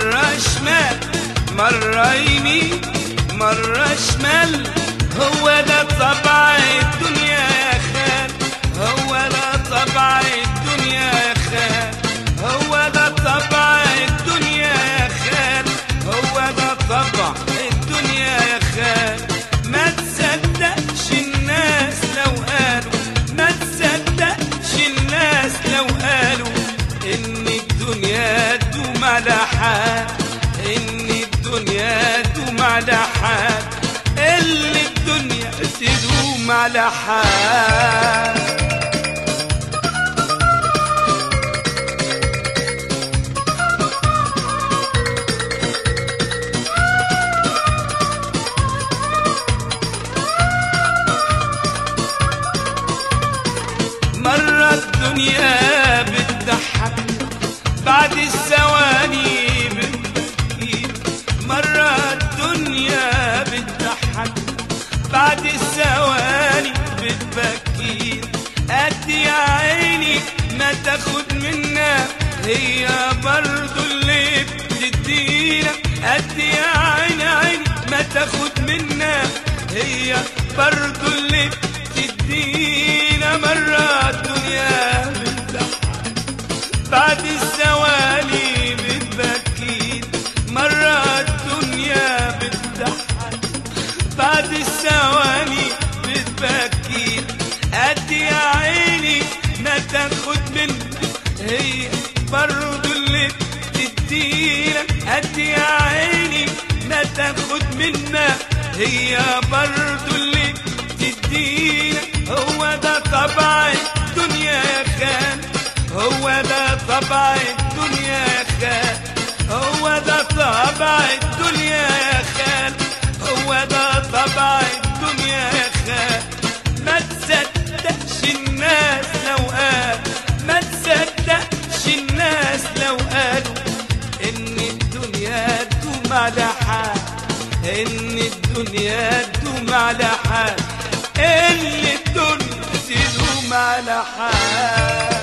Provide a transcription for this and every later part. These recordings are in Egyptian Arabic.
مرة شمال مرة يمين مرة شمال هو ده طبع الدنيا يا خال هو ده طبع الدنيا يا خال هو ده طبع الدنيا يا خال هو ده طبع الدنيا يا خال ما تصدقش الناس لو قالوا ما تصدقش الناس لو قالوا ان الدنيا تدوم على حال ان الدنيا تدوم على حال اللي الدنيا تدوم على حال مرة الدنيا بتضحك بعد الثواني بتبكي مرة الدنيا بتضحك بعد الثواني بتبكي قد يا عيني ما تاخد منا هي برضو اللي بتدينا قد يا عيني عيني ما تاخد منا هي برضو اللي بتدينا مرة الدنيا بتضحك بعد الثواني بتبكي مرة الدنيا بتضحك بعد الثواني بتبكي قد يا عيني ما تاخد مني هي برضو اللي بتدينا قد يا عيني ما تاخد منا هي برضو اللي بتدينا هو ده طبع الدنيا يا خان هو ده طبع الدنيا يا خان هو ده طبع الدنيا يا خان هو ده طبع الدنيا يا خان ما تصدقش الناس لو قال ما تصدقش الناس لو قالوا ان الدنيا تدوم على حال ان الدنيا تدوم على حال ان الدنيا تدوم على حال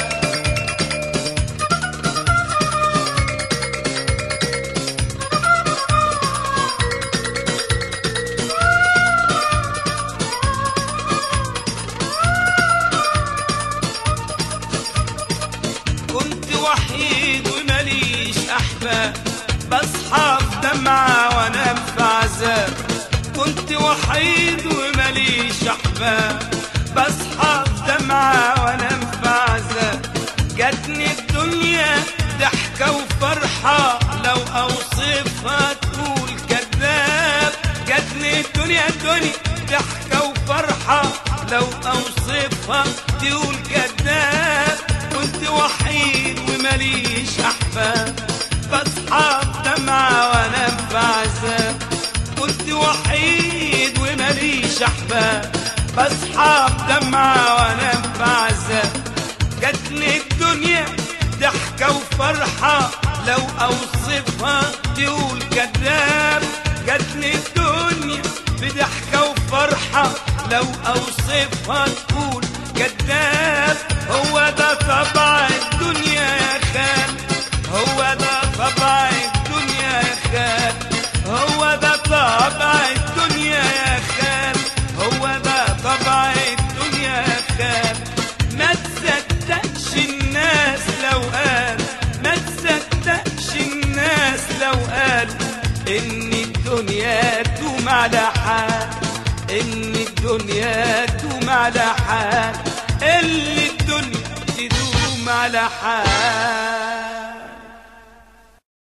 كنت وحيد ومليش احباب بصحى في دمعة وانام في عذاب كنت وحيد ومليش احباب بصحى في دمعة وانام في عذاب جاتني الدنيا ضحكة وفرحة لو اوصفها تقول كذاب جاتني الدنيا الدنيا ضحكة وفرحة لو اوصفها تقول كذاب كنت وحيد ومليش احباب بصحى بدمعة وانام في عذاب كنت وحيد ومليش احباب بصحى بدمعة وانام في عذاب جاتني الدنيا ضحكة وفرحة لو اوصفها تقول كذاب جاتني الدنيا بضحكة وفرحة لو اوصفها تقول كذاب هو ده طبع الدنيا يا خان هو ده طبع الدنيا يا خان هو ده طبع الدنيا يا خان هو ده طبع الدنيا يا خان ما تصدقش الناس لو قال ما تصدقش الناس لو قالوا ان الدنيا تدوم على حال ان الدنيا تدوم على حال اللي الدنيا تدوم على حال